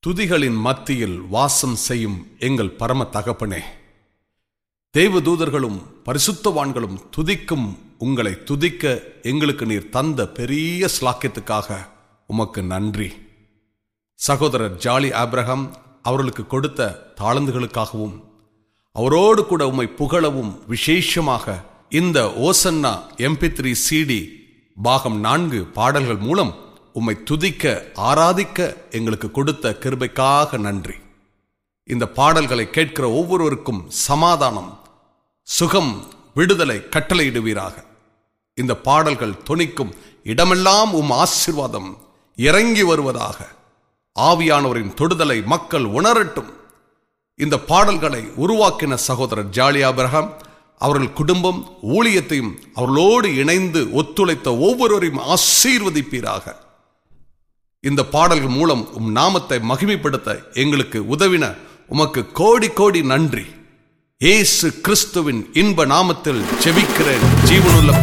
துதிகளின் மத்தியில் வாசம் செய்யும் எங்கள் பரம தகப்பனே தேவதூதர்களும் பரிசுத்தவான்களும் துதிக்கும் உங்களை துதிக்க எங்களுக்கு நீர் தந்த பெரிய ஸ்லாக்கியத்துக்காக உமக்கு நன்றி சகோதரர் ஜாலி ஆபிரகாம் அவர்களுக்கு கொடுத்த தாளந்துகளுக்காகவும் அவரோடு கூட உம்மை புகழவும் விசேஷமாக இந்த ஓசன்னா எம்பி த்ரீ சிடி பாகம் நான்கு பாடல்கள் மூலம் உம்மை துதிக்க ஆராதிக்க எங்களுக்கு கொடுத்த கிருபைக்காக நன்றி இந்த பாடல்களை கேட்கிற ஒவ்வொருவருக்கும் சமாதானம் சுகம் விடுதலை கட்டளையிடுவீராக இந்த பாடல்கள் தொனிக்கும் இடமெல்லாம் உம் ஆசிர்வாதம் இறங்கி வருவதாக ஆவியானவரின் தொடுதலை மக்கள் உணரட்டும் இந்த பாடல்களை உருவாக்கின சகோதரர் ஜாலி ஆபிரகாம் அவர்கள் குடும்பம் ஊழியத்தையும் அவர்களோடு இணைந்து ஒத்துழைத்த ஒவ்வொருவரையும் ஆசீர்வதிப்பீராக இந்த பாடல்கள் மூலம் உம் நாமத்தை மகிமைப்படுத்த எங்களுக்கு உதவின உமக்கு கோடி கோடி நன்றி இயேசு கிறிஸ்துவின் இன்ப நாமத்தில் செபிக்கிறேன் ஜீவனுள்ள